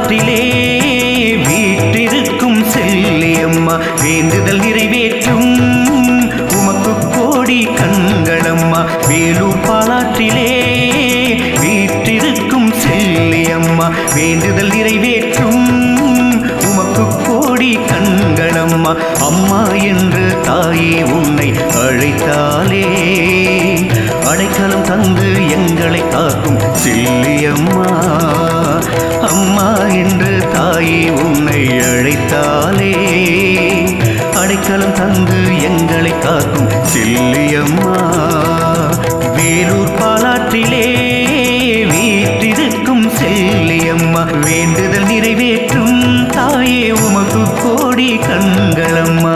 பாலாற்றிலே வீற்றிருக்கும் செல்லியம்மா வேண்டுதல் நிறைவேற்றும் உமக்கு கோடி கண்களம்மா வேலூர் பாலாற்றிலே வீற்றிருக்கும் செல்லியம்மா வேண்டுதல் நிறைவேற்றும் உமக்கு கோடி கண்களம்மா அம்மா என்று தாயே உன்னை அழைத்தாலே அடைக்கலம் தந்து எங்களை காக்கும் சில்லியம்மா அம்மா என்று தாயே உன்னை அழைத்தாலே அடைக்கலம் தந்து எங்களை காக்கும் சில்லியம்மா வேலூர் பாலாற்றிலே வீற்றிருக்கும் செல்லியம்மா வேண்டுதல் நிறைவேற்றும் தாயே உமக்கு கோடி கண்களம்மா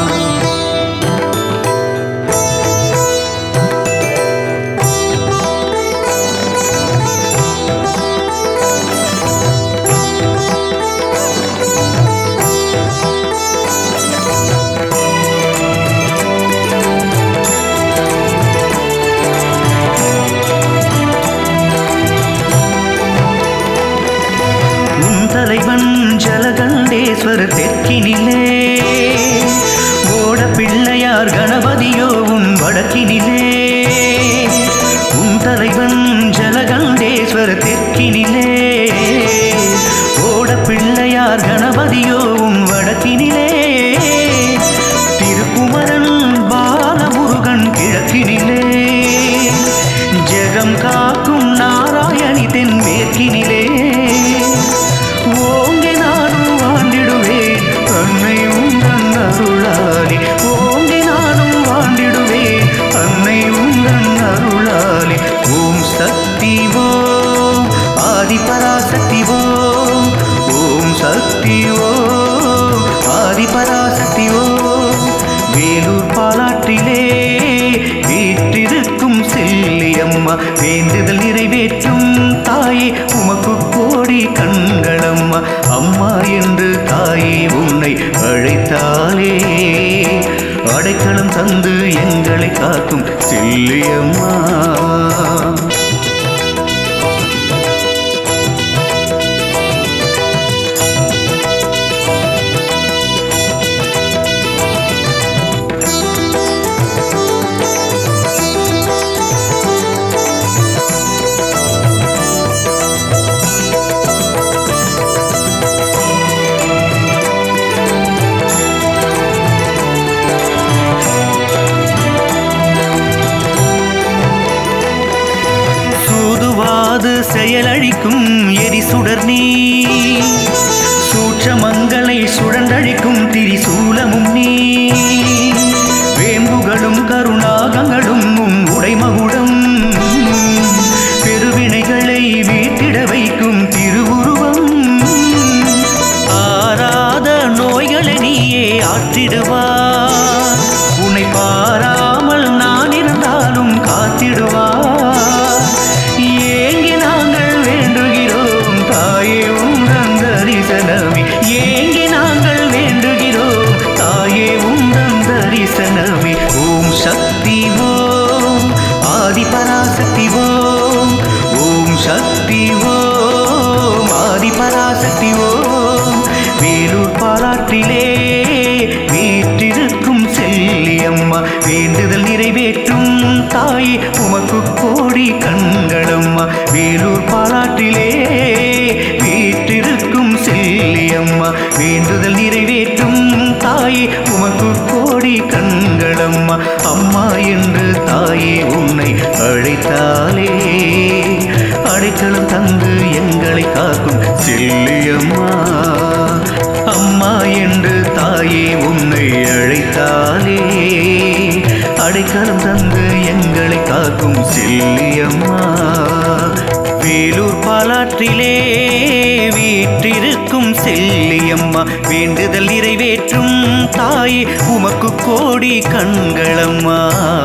உன் தலைவன் ஜலகண்டேஸ்வர தெற்கினிலே ஓட பிள்ளையார் கணபதியோ உன் வடக்கினிலே உன் தலைவன் ஜலகண்டேஸ்வர தெற்கினிலே ஓட பிள்ளையார் கணபதியோ உன் வடக்கினிலே திருக்குமரன் பாலமுருகன் கிழக்கினிலே ஜெகம் காக்கும் நாராயணி தென் மேற்கினிலே ஓங்கி நானும் வாழ்ந்திடுவேன் அன்னை உந்தன் அருளாலே ஓங்கி நானும் வாழ்ந்திடுவேன் அன்னை உந்தன் அருளாலே ஓம் சக்தி ஓம் ஆதி பராசக்தி ஓம் ஓம் சக்தி ஓம் ஆதி பராசக்தி ஓம் வேலூர் பாலாற்றிலே வீற்றிருக்கும் செல்லியம்மா வேண்டுதல் நிறைவேற்றும் தாயே உமக்கு கோடி கண்களம்மா அம்மா என்று தாயே உன்னை அழைத்தாலே அடைக்கலம் தந்து எங்களை காக்கும் செல்லியம்மா சூதுவாது செயலழிக்கும் எரிசுடர் நீ சூற்றமங்களை சுழன்றழிக்கும் திரிசூலமும் நீ வேம்புகளும் கருணாகங்களும் உம் உடைமகுடம் பெருவினைகளை வீட்டிட வைக்கும் திருவுருவம் ஆறாத நோய்களை நீயே ஆற்றிடுவார் உன்னை பாராமல் நான் இருந்தாலும் காத்திடுவார் ஏங்கி நாங்கள் வேண்டுகிறோம் தாயே உந்தன் தரிசனமே ஏங்கி நாங்கள் வேண்டுகிறோம் தாயே உந்தன் தரிசனமே ஓம் சக்தி ஓம் ஆதி பராசக்தி ஓம் ஓம் சக்தி ஓம் ஆதி பராசக்தி ஓம் வேலூர் பாராட்டிலே வீற்றிருக்கும் செல்லியம்மா வேண்டுதல் நிறைவேற்றும் தாயே உமக்கு கோடி கண்களம்மா வேலூர் பாராட்டிலே வீற்றிருக்கும் செல்லியம்மா வேண்டுதல் நிறைவேற்றும் தாயே உமக்கு கோடி கண்களம்மா அம்மா என்று தாயே உன்னை அழைத்தாலே அடைக்கலம் தந்து எங்களை காக்கும் செல்லியம்மா அம்மா என்று தாயே உன்னை அழைத்தாலே அடைக்கலம் தந்து எங்களை காக்கும் செல்லியம்மா வேலூர் பாலாற்றிலே வீற்றிருக்கும் செல்லியம்மா வேண்டுதல் நிறைவேற்றும் தாயே உமக்கு கோடி கண்களம்மா